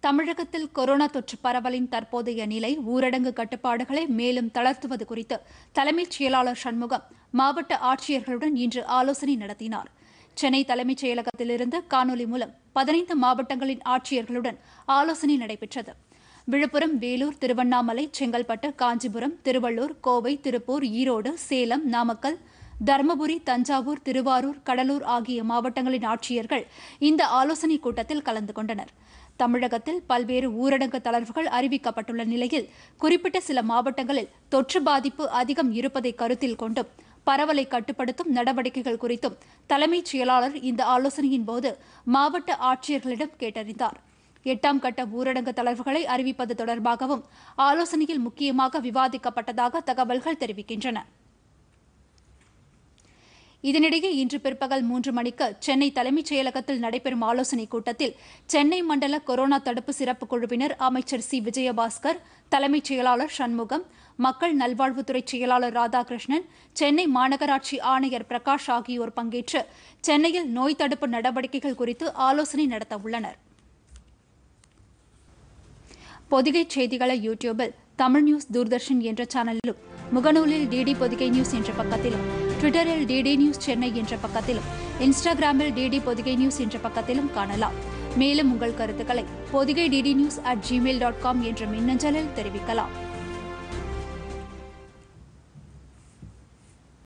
தமிழகத்தில் கொரோனா தொற்று பரவலின் தற்போதைய நிலை ஊரடங்கு கட்டுப்பாடுகளை மேலும் தளர்த்துவது குறித்து தலைமைச் செயலாளர் சண்முகம் மாவட்ட ஆட்சியர்களுடன் இன்று ஆலோசனை நடத்தினார் சென்னை தலைமைச் செயலகத்திலிருந்து காணொலி மூலம் பதினைந்து மாவட்டங்களின் ஆட்சியர்களுடன் ஆலோசனை நடைபெற்றது விழுப்புரம் வேலூர் திருவண்ணாமலை செங்கல்பட்டு காஞ்சிபுரம் திருவள்ளூர் கோவை திருப்பூர் ஈரோடு சேலம் நாமக்கல் தருமபுரி தஞ்சாவூர் திருவாரூர் கடலூர் ஆகிய மாவட்டங்களின் ஆட்சியர்கள் இந்த ஆலோசனைக் கூட்டத்தில் கலந்து கொண்டனர் தமிழகத்தில் பல்வேறு ஊரடங்கு தளர்வுகள் அறிவிக்கப்பட்டுள்ள நிலையில் குறிப்பிட்ட சில மாவட்டங்களில் தொற்று பாதிப்பு அதிகம் இருப்பதை கருத்தில் கொண்டும் பரவலை கட்டுப்படுத்தும் நடவடிக்கைகள் குறித்தும் தலைமைச் செயலாளர் இந்த ஆலோசனையின் போது மாவட்ட ஆட்சியர்களிடம் கேட்டறிந்தார் எட்டாம் கட்ட ஊரடங்கு தளர்வுகளை அறிவிப்பது தொடர்பாகவும் ஆலோசனையில் முக்கியமாக விவாதிக்கப்பட்டதாக தகவல்கள் தெரிவிக்கின்றன இதனிடையே இன்று பிற்பகல் மூன்று மணிக்கு சென்னை தலைமைச் செயலகத்தில் நடைபெறும் ஆலோசனைக் கூட்டத்தில் சென்னை மண்டல கொரோனா தடுப்பு சிறப்பு குழுவினர் அமைச்சர் சி விஜயபாஸ்கர் தலைமைச் செயலாளர் சண்முகம் மக்கள் நல்வாழ்வுத்துறை செயலாளர் ராதாகிருஷ்ணன் சென்னை மாநகராட்சி ஆணையர் பிரகாஷ் ஆகியோர் பங்கேற்று சென்னையில் நோய் தடுப்பு நடவடிக்கைகள் குறித்து ஆலோசனை நடத்த உள்ளனர் பொதிகை செய்திகளை யூடியூபில் தமிழ் நியூஸ் தூர்தர்ஷன் என்ற சேனலிலும் முகநூலில் டிடி பொதிகை நியூஸ் என்ற பக்கத்திலும் ட்விட்டரில் டிடி நியூஸ் சென்னை என்ற பக்கத்திலும் இன்ஸ்டாகிராமில் டிடி பொதிகை நியூஸ் என்ற பக்கத்திலும் காணலாம் மேலும் உங்கள் கருத்துக்களை Podhigai DD news at Gmail dot com என்ற மின்னஞ்சலில் தெரிவிக்கலாம்